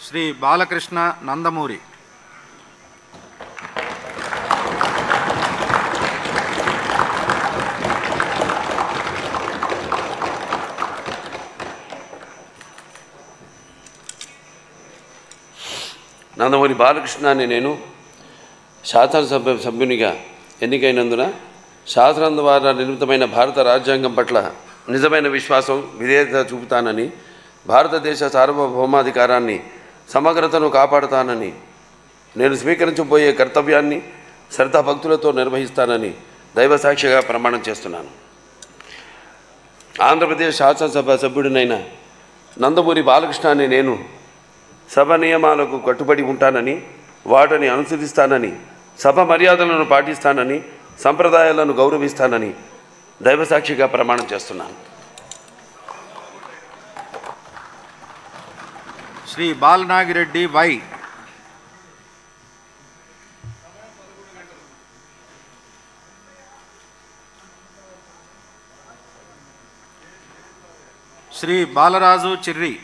శ్రీ బాలకృష్ణ నందమూరి నందమూరి బాలకృష్ణ అని నేను శాసనసభ సభ్యునిగా ఎన్నికైనందున శాసనం ద్వారా నిర్మితమైన భారత రాజ్యాంగం పట్ల నిజమైన విశ్వాసం విధేయత చూపుతానని భారతదేశ సార్వభౌమాధికారాన్ని సమగ్రతను కాపాడుతానని నేను స్వీకరించబోయే కర్తవ్యాన్ని శ్రద్ధాభక్తులతో నిర్వహిస్తానని దైవసాక్షిగా ప్రమాణం చేస్తున్నాను ఆంధ్రప్రదేశ్ శాసనసభ సభ్యుడినైన నందమూరి బాలకృష్ణ అని నేను సభ నియమాలకు కట్టుబడి ఉంటానని వాటిని అనుసరిస్తానని సభ మర్యాదలను పాటిస్తానని సంప్రదాయాలను గౌరవిస్తానని దైవసాక్షిగా ప్రమాణం చేస్తున్నాను శ్రీ బాలనాగిరెడ్డి వై శ్రీ బాలరాజు చిర్రి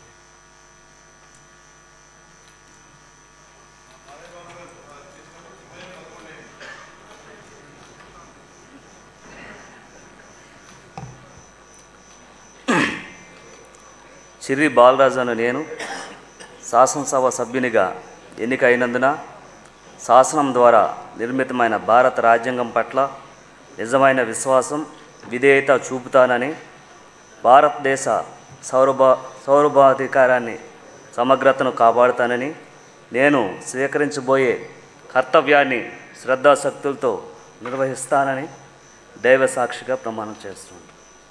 చిర్రి బాలరాజు అను నేను శాసనసభ సభ్యునిగా ఎన్నికైనందున శాసనం ద్వారా నిర్మితమైన భారత రాజ్యాంగం పట్ల నిజమైన విశ్వాసం విధేయత చూపుతానని భారతదేశ సౌరభ సౌరభాధికారాన్ని సమగ్రతను కాపాడుతానని నేను స్వీకరించబోయే కర్తవ్యాన్ని శ్రద్ధాశక్తులతో నిర్వహిస్తానని దైవ సాక్షిగా ప్రమాణం చేస్తున్నాను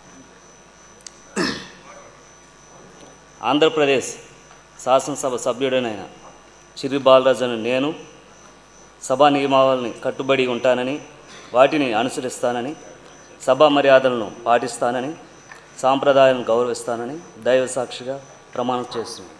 ఆంధ్రప్రదేశ్ శాసనసభ సభ్యుడనైన చిరి బాలరాజును నేను సభా నియమావళిని కట్టుబడి ఉంటానని వాటిని అనుసరిస్తానని సభా మర్యాదలను పాటిస్తానని సాంప్రదాయాలను గౌరవిస్తానని దైవ సాక్షిగా ప్రమాణం చేస్తున్నాను